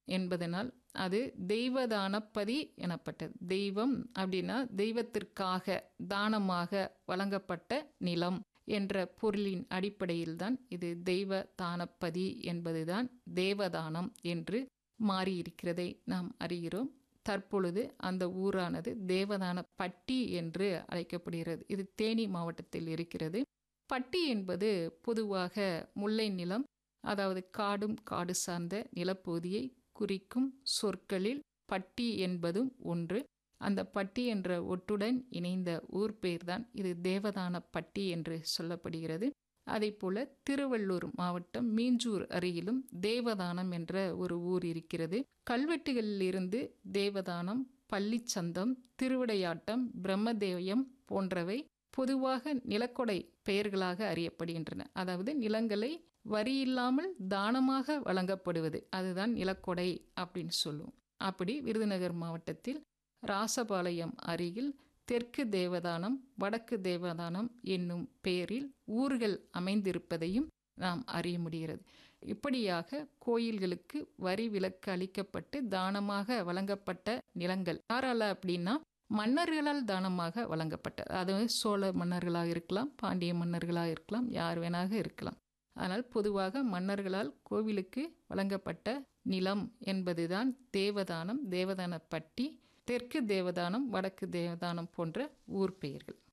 என்பதனால் அது தெய்வதானப்பதி எனப்பட்டது தெய்வம் அப்படின்னா தெய்வத்திற்காக தானமாக வழங்கப்பட்ட நிலம் என்ற பொருளின் அடிப்படையில்தான் இது தெய்வ தானப்பதி என்பதுதான் தேவதானம் என்று மாறியிருக்கிறதை நாம் அறிகிறோம் தற்பொழுது அந்த ஊரானது தேவதான பட்டி என்று அழைக்கப்படுகிறது இது தேனி மாவட்டத்தில் இருக்கிறது பட்டி என்பது பொதுவாக முல்லை நிலம் அதாவது காடும் காடு சார்ந்த நிலப்பகுதியை குறிக்கும் சொற்களில் பட்டி என்பதும் ஒன்று அந்த பட்டி என்ற ஒட்டுடன் இணைந்த ஊர் பெயர்தான் இது தேவதான பட்டி என்று சொல்லப்படுகிறது அதே போல திருவள்ளூர் மாவட்டம் மீஞ்சூர் அருகிலும் தேவதானம் என்ற ஒரு ஊர் இருக்கிறது கல்வெட்டுகளிலிருந்து தேவதானம் பள்ளிச்சந்தம் திருவிடையாட்டம் பிரம்மதேயம் போன்றவை பொதுவாக நிலக்கொடை பெயர்களாக அறியப்படுகின்றன அதாவது நிலங்களை வரியில்லாமல் தானமாக வழங்கப்படுவது அதுதான் நிலக்கொடை அப்படின்னு சொல்லுவோம் அப்படி விருதுநகர் மாவட்டத்தில் ராசபாளையம் அருகில் தெற்கு தேவதானம் வடக்கு தேவதானம் என்னும் பெயரில் ஊர்கள் அமைந்திருப்பதையும் நாம் அறிய முடிகிறது இப்படியாக கோயில்களுக்கு வரி விலக்கு அளிக்கப்பட்டு தானமாக வழங்கப்பட்ட நிலங்கள் யாரால அப்படின்னா மன்னர்களால் தானமாக வழங்கப்பட்ட அதாவது சோழ மன்னர்களாக இருக்கலாம் பாண்டிய மன்னர்களாக இருக்கலாம் யார் வேணாக இருக்கலாம் ஆனால் பொதுவாக மன்னர்களால் கோவிலுக்கு வழங்கப்பட்ட நிலம் என்பதுதான் தேவதானம் தேவதான பட்டி தெற்கு தேவதானம் வடக்கு தேவதானம் போன்ற ஊர் பெயர்கள்